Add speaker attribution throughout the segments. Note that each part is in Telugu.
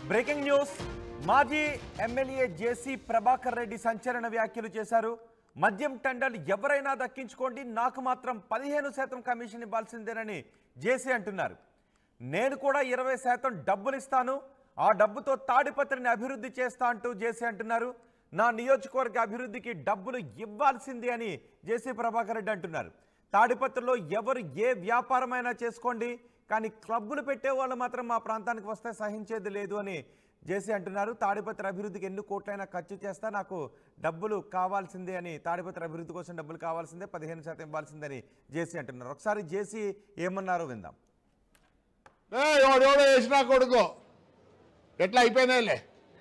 Speaker 1: బ్రేకింగ్ న్యూస్ మాజీ ఎమ్మెల్యే జేసీ ప్రభాకర్ రెడ్డి సంచలన వ్యాఖ్యలు చేశారు మద్యం టెండర్లు ఎవరైనా దక్కించుకోండి నాకు మాత్రం పదిహేను శాతం కమిషన్ ఇవ్వాల్సిందేనని జేసీ అంటున్నారు నేను కూడా ఇరవై శాతం డబ్బులు ఇస్తాను ఆ డబ్బుతో తాడిపత్రిని అభివృద్ధి చేస్తా అంటూ జేసీ అంటున్నారు నా నియోజకవర్గ అభివృద్ధికి డబ్బులు ఇవ్వాల్సిందే అని జేసీ ప్రభాకర్ రెడ్డి అంటున్నారు తాడిపత్రిలో ఎవరు ఏ వ్యాపారమైనా చేసుకోండి కానీ క్లబ్బులు పెట్టే వాళ్ళు మాత్రం మా ప్రాంతానికి వస్తే సహించేది లేదు అని జేసీ అంటున్నారు తాడిపత్రి అభివృద్ధికి ఎన్ని కోట్లైనా ఖర్చు చేస్తా నాకు డబ్బులు కావాల్సిందే అని తాడిపత్రి అభివృద్ధి కోసం డబ్బులు కావాల్సిందే పదిహేను శాతం ఇవ్వాల్సిందని జేసీ అంటున్నారు ఒకసారి జేసీ ఏమన్నారో విందాం
Speaker 2: ఏ ఎవడెవడో వేసినా కొడుకు ఎట్లా అయిపోయినాయిలే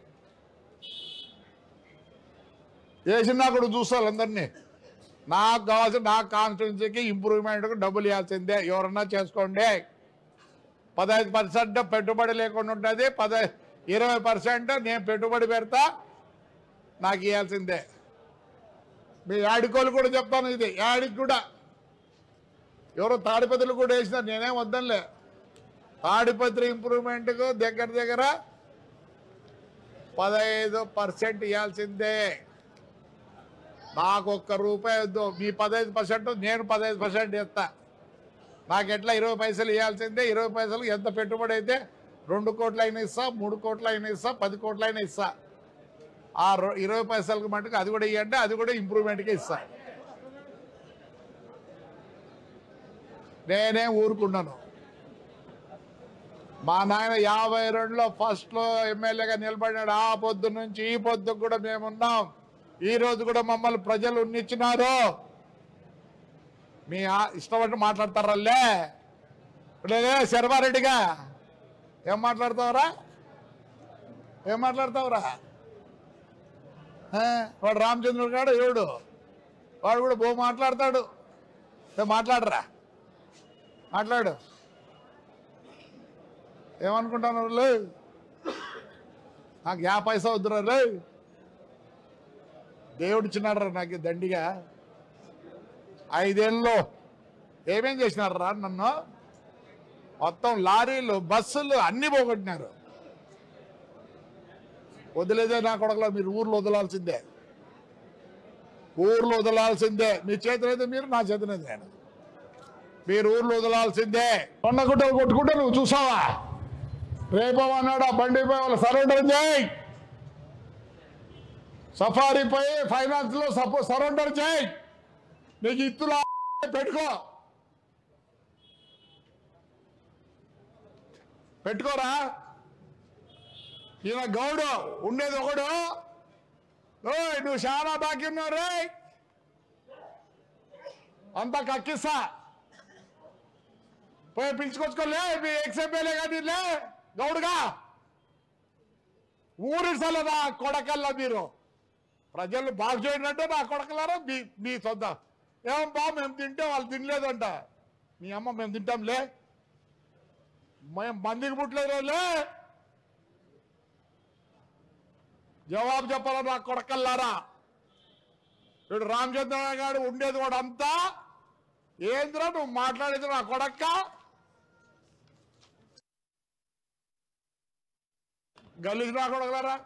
Speaker 2: వేసినా కొడుకు చూస్తారు అందరినీ నాకు కావాల్సిన నా కాన్స్టిట్యున్సీకి ఇంప్రూవ్మెంట్కి డబ్బులు ఇవ్వాల్సిందే ఎవరన్నా చేసుకోండి పదహైదు పర్సెంట్ పెట్టుబడి లేకుండా ఉంటుంది పద ఇరవై పర్సెంట్ నేను పెట్టుబడి పెడతా నాకు ఇవ్వాల్సిందే మీ యాడికోలు కూడా చెప్తాను ఇది యాడికి కూడా ఎవరో తాడిపత్రులు కూడా వేసినారు నేనేం వద్దనులే తాడిపత్రి ఇంప్రూవ్మెంట్కు దగ్గర దగ్గర పదహైదు పర్సెంట్ ఇవ్వాల్సిందే నాకు ఒక్క రూపాయి వద్దు మీ పదహైదు పర్సెంట్ నేను పదహైదు పర్సెంట్ ఇస్తా నాకు ఎట్లా ఇరవై పైసలు ఇవ్వాల్సిందే ఇరవై పైసలు ఎంత పెట్టుబడి అయితే రెండు కోట్ల అయినా ఇస్తా మూడు కోట్ల అయినా ఇస్తా పది కోట్ల అయినా ఇస్తా ఆ రొ- ఇరవై పైసలకు మటుకు అది కూడా ఇవ్వండి అది కూడా ఇంప్రూవ్మెంట్కి ఇస్తా నేనే ఊరుకున్నాను మా నాయన యాభై రెండులో ఫస్ట్లో ఎమ్మెల్యేగా నిలబడినాడు ఆ పొద్దు నుంచి ఈ పొద్దు కూడా మేమున్నాం ఈ రోజు కూడా మమ్మల్ని ప్రజలు ఉన్నిచ్చినారు మీ ఆ- ఇష్టపడి మాట్లాడతారల్లే లేదే శర్వారెడ్డిగా ఏం మాట్లాడతావురా ఏం మాట్లాడతావురా ఆ, వాడు రామచంద్రుడు గాడు ఏడు వాడు కూడా బో మాట్లాడతాడు ఏ, మాట్లాడరా మాట్లాడు ఏమనుకుంటున్నారు లే నాకు యా పైసా వద్దురా లే దేవుడు ఇచ్చినాడు నాకు ఈ దండిగా ఐదేళ్ళలో ఏమేం చేసినారు రా నన్ను మొత్తం లారీలు బస్సులు అన్ని పోగొట్టినారు వదిలేదే నా కొడకలో మీరు ఊర్లో వదలాల్సిందే ఊర్లో వదలాల్సిందే మీ చేతులైతే మీరు నా చేతులైతే నేను మీరు ఊర్లో వదలాల్సిందే కొండ గుట్టలు కొట్టుకుంటే నువ్వు చూసావా రేపమన్నాడు ఆ బండిపై వాళ్ళు సరెండర్ చేయి సఫారీపై ఫైనాన్స్ లో సపో సరెండర్ చేయి నీకు ఇత్తులు పెట్టుకో పెట్టుకోరా ఈయన గౌడు ఉండేది ఒకడు ఓయ్ నువ్వు చాలా బాకీ ఉన్నావు రే అంతా కక్కిస్తా పోయి పిలుచుకొచ్చుకోలే మీ ఎక్స్ఎంఎల్ఏ కానీ లే గౌడుగా ఊరిసల నా కొడకల్లా మీరు ప్రజలు బాగు చేయడంటే నా కొడకలారా మీ మీ సొంత ఏం బా మేము తింటే వాళ్ళు తినలేదంట మీ అమ్మ మేము తింటాంలే మేము మందికి పుట్టలేదు లే జవాబు చెప్పాలా నా కొడకల్లారా ఇప్పుడు రామచంద్ర గారు ఉండేది కూడా అంతా ఏంద్రా నువ్వు మాట్లాడేది నా కొడక్క గలీజ్ నా కొడకలారా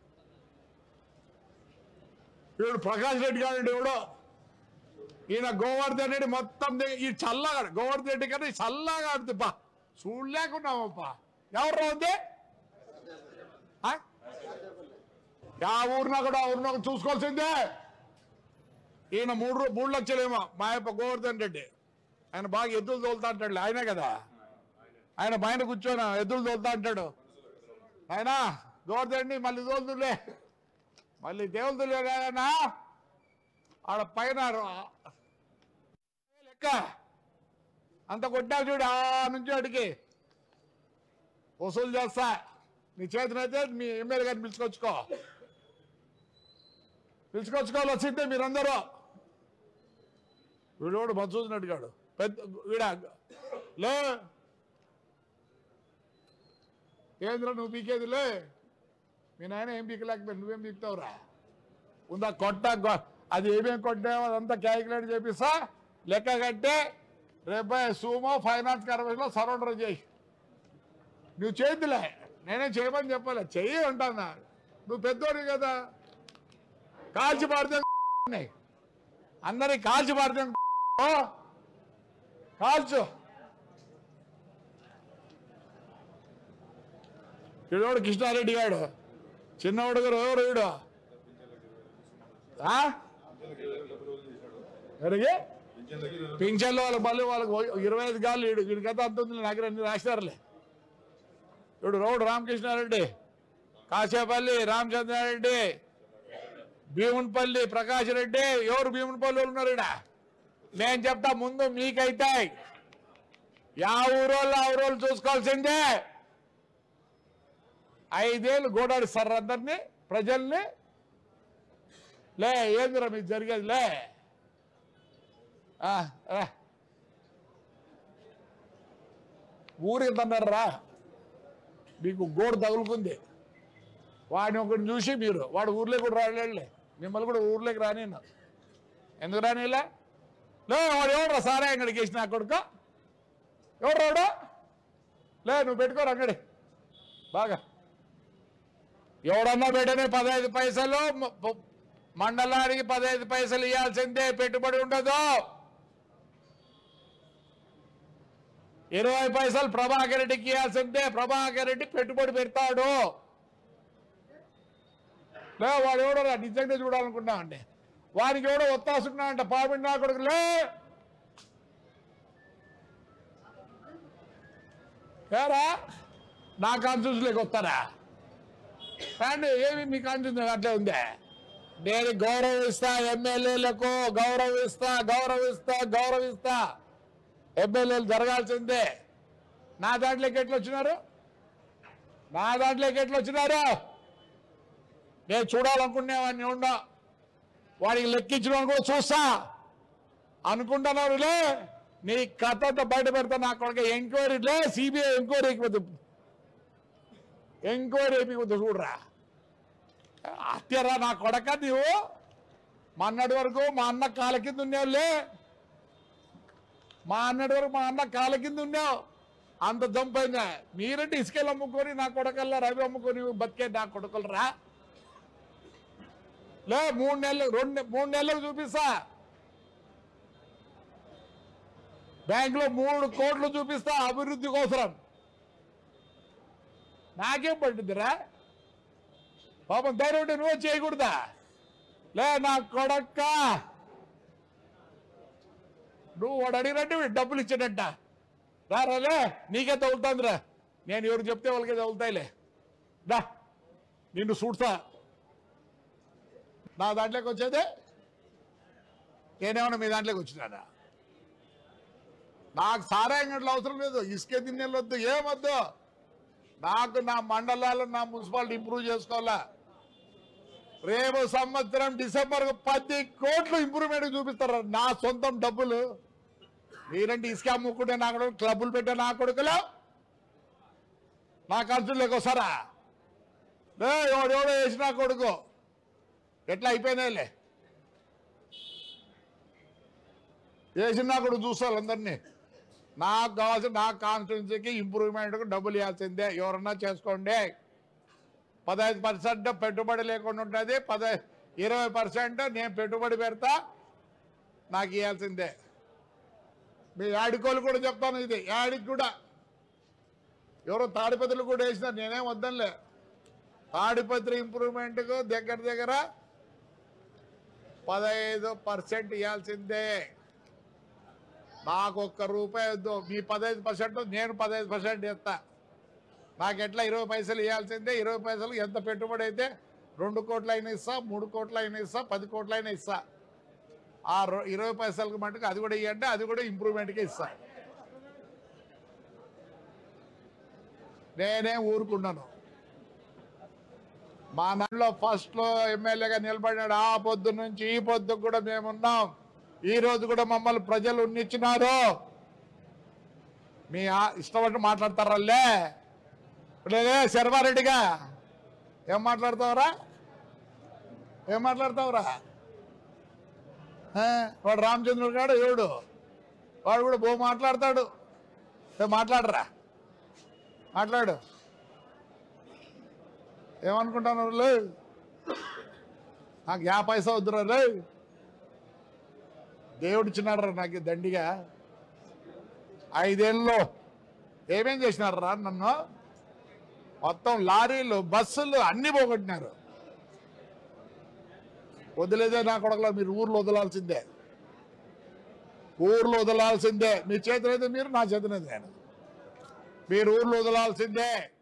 Speaker 2: వీడు ప్రకాష్ రెడ్డి గారు ఎవడో ఈయన గోవర్ధన్ రెడ్డి మొత్తం ది- ఈ చల్లగా గోవర్ధన్ రెడ్డి కానీ చల్లగా ఆడుతుంది బా చూడలేకున్నామప్పా ఎవరు ఉంది ఆ? యా ఊరినా కూడా ఆ ఊరినా కూడా చూసుకోవాల్సిందే ఈయన మూడు రూ- మూడు లక్షలేమో మా యొక్క గోవర్ధన్ రెడ్డి ఆయన బాగా ఎద్దులు తోలుతా అంటాడు ఆయనే కదా ఆయన పైన కూర్చొని ఎద్దులు తోలుతా అంటాడు ఆయన గోవర్ధన్ రెడ్డి మళ్ళీ తోలుతులే మళ్ళీ దేవుతులే కాదన్నా ఆడ పైన ర- లెక్క అంత కొట్టా చూడు ఆ నుంచి అడిగి వసూలు చేస్తా నీ చేతినైతే మీ ఎమ్మెల్యే గారిని పిలుచుకొచ్చుకో పిలుచుకొచ్చుకోవాలి వచ్చిందే మీరందరూ వీడోడు మంచి చూసినట్టు కాడు పెద్ద వీడ లే ఏంద్ర నువ్వు పీకేది లే మీ నాయన ఏం పీకలేకపోయి నువ్వేం పీకుతావురా ఉందా కొట్ట గొ- అది ఏమేమి కొట్టామో అదంతా క్యాలిక్యులేట్ చేపిస్తా లెక్క కట్టి రేపు సూమో ఫైనాన్స్ కార్పొరేషన్లో సరౌండర్ చేయి నువ్వు చేతులే నేనే చేయమని చెప్పాలి చెయ్యి అంటానా నువ్వు పెద్దోడి కదా కాల్చి పాడితే అందరి కాల్చి పాడితే కాల్చు ఈడోడు కృష్ణారెడ్డి గాడు చిన్నవాడు గారు ఎవరు వీడు ఆ? ఎవరికి పింఛన్లో వాళ్ళకి మళ్ళీ వాళ్ళకి ఓ- ఇరవై ఐదు గాలు వీడు వీడికైతే అంత ఉంది నాకు అన్ని రాసినారులే ఇప్పుడు రోడ్డు రామకృష్ణారెడ్డి కాసేపల్లి రామచంద్రారెడ్డి భీమునిపల్లి ప్రకాష్ రెడ్డి ఎవరు భీమునిపల్లి వాళ్ళు ఉన్నారు ఈడ నేను చెప్తా ముందు మీకైతే యా ఊరోళ్ళు ఆ ఊరోళ్ళు చూసుకోవాల్సిందే ఐదేళ్ళు గోడాడిస్తారు అందరినీ ప్రజల్ని లే ఏందిరా మీకు జరిగేది లే ఆ, రా ఊరికి తన్నారా మీకు గోడు తగులుకుంది వాడిని ఒకటి చూసి మీరు వాడు ఊర్లోకి కూడా రాలేళ్ళే మిమ్మల్ని కూడా ఊర్లోకి రాని ఎందుకు రానిలే లే వాడు ఎవడు సారా అంగడికి వేసిన నా కొడుకు ఎవడు రాడు లే నువ్వు పెట్టుకోరు అంగడి బాగా ఎవడన్నా పెట్టని పదహైదు పైసలు మ- మ- మండలానికి పదహైదు పైసలు ఇవ్వాల్సిందే పెట్టుబడి ఉండదు ఇరవై పైసలు ప్రభాకర్ రెడ్డికి ఇవ్వాల్సిందే ప్రభాకర్ రెడ్డి పెట్టుబడి పెడతాడు లే వాడు ఎవడో రా, నిజంగా చూడాలనుకున్నా అండి వానికి ఎవడో ఒత్తాసుకున్నా అంట పాపిడి నా కొడుకు లే ఏరా నా కాన్స్టిట్యూన్సీలోకి వస్తారా కానీ ఏమి మీ కాన్స్టిట్యూన్సీ అట్లే ఉందే నేను గౌరవిస్తా ఎమ్మెల్యేలకు గౌరవిస్తా గౌరవిస్తా గౌరవిస్తా ఎమ్మెల్యేలు జరగాల్సిందే నా దాంట్లోకి ఎట్లా వచ్చినారు నా దాంట్లోకి ఎట్లా వచ్చినారు నేను చూడాలనుకునేవాడిని ఉండా వాడికి లెక్కించడం కూడా చూస్తా అనుకుంటున్నారులే నీ కథ అంతా బయట పెడతా నా కొడుకు ఎంక్వైరీలే సిబిఐ ఎంక్వైరీ అయిపోతుంది ఎంక్వైరీ అయిపోతుంది చూడరా హత్యరా నా కొడక నీవు మా అన్నటి వరకు మా అన్న కాల కింద ఉన్నావులే మా అన్నటి వరకు మా అన్న కాల కింద ఉన్నావు అంత జంపైందా మీరంటే ఇసుకలు అమ్ముకొని నా కొడకల్లా రవి అమ్ముకొని బతికే నా కొడుకులు రా లే మూడు నెలలు రెండు మూడు నెలలకు చూపిస్తా బ్యాంకులో మూడు కోట్లు చూపిస్తా అభివృద్ధి కోసరం నాకేం పట్టిందిరా పాపం ధైర్యం ఉంటే నువ్వు చేయకూడదా లే నా కొడక్క నువ్వు వాడు అడిగినట్టు వీడు డబ్బులు ఇచ్చాడంట రా రాలే నీకే తగులుతుందిరా నేను ఎవరు చెప్తే వాళ్ళకే తగులుతాయిలే దా నిన్ను చూడతా నా దాంట్లోకి వచ్చేదే నేనేమన్నా మీ దాంట్లోకి వచ్చినానా నాకు సారాయం గంటలు అవసరం లేదు ఇసుకే తిన్నేళ్ళు వద్దు ఏమొద్దు నాకు నా మండలాలు నా మున్సిపాలిటీ ఇంప్రూవ్ చేసుకోవాలా రేపు సంవత్సరం డిసెంబర్ పది కోట్లు ఇంప్రూవ్మెంట్ చూపిస్తారు నా సొంతం డబ్బులు మీరంటే ఇసుక అమ్ముకుంటే నా కొడుకు క్లబ్బులు పెట్టే నా కొడుకులు నా ఖర్చులోకి వస్తారా లే ఎవడెవడో వేసి నా కొడుకు ఎట్లా అయిపోయినాయిలే వేసిన నా కొడుకు చూస్తారు అందరినీ నాకు కావాల్సిన నా కాన్స్టిట్యున్సీకి ఇంప్రూవ్మెంట్కి డబ్బులు ఇవ్వాల్సిందే ఎవరన్నా చేసుకోండి పదహైదు పర్సెంట్ పెట్టుబడి లేకుండా ఉంటుంది పద ఇరవై పర్సెంట్ నేను పెట్టుబడి పెడతా నాకు ఇవ్వాల్సిందే మీ యాడికోలు కూడా చెప్తాను ఇది యాడికి కూడా ఎవరో తాడిపత్రులు కూడా వేసినారు నేనేం వద్దనులే తాడిపత్రి ఇంప్రూవ్మెంట్కు దగ్గర దగ్గర పదహైదు పర్సెంట్ ఇవ్వాల్సిందే నాకు ఒక్క రూపాయి వద్దు మీ పదహైదు పర్సెంట్ నేను పదహైదు పర్సెంట్ ఇస్తా నాకు ఎట్లా ఇరవై పైసలు ఇవ్వాల్సిందే ఇరవై పైసలు ఎంత పెట్టుబడి అయితే రెండు కోట్ల అయినా ఇస్తా మూడు కోట్ల అయినా ఇస్తా పది కోట్ల అయినా ఇస్తా ఆ రొ- ఇరవై పైసలకు మటుకు అది కూడా ఇవ్వండి అది కూడా ఇంప్రూవ్మెంట్కే ఇస్తా నేనే ఊరుకున్నాను మా దాంట్లో ఫస్ట్ లో ఎమ్మెల్యేగా నిలబడినాడు ఆ పొద్దు నుంచి ఈ పొద్దు కూడా మేమున్నాం ఈ రోజు కూడా మమ్మల్ని ప్రజలు ఉన్నిచ్చినారు మీ ఆ- ఇష్టపడి మాట్లాడతారల్లే లేదే శర్మారెడ్డిగా ఏం మాట్లాడతావురా ఏం మాట్లాడతావురా ఆ, వాడు రామచంద్రుడు గాడు ఎవడు వాడు కూడా బో మాట్లాడతాడు ఏ, మాట్లాడరా మాట్లాడు ఏమనుకుంటున్నారు లే నాకు యా పైసా వద్దురా లే దేవుడు ఇచ్చినాడు నాకు ఈ దండిగా ఐదేళ్ళలో ఏమేం చేసినారా నన్ను మొత్తం లారీలు బస్సులు అన్ని పోగొట్టినారు వదిలేదే నా కొడకలో మీరు ఊర్లో వదలాల్సిందే ఊర్లో వదలాల్సిందే మీ చేతులైతే మీరు నా చేతులైతే నేను మీరు ఊర్లో వదలాల్సిందే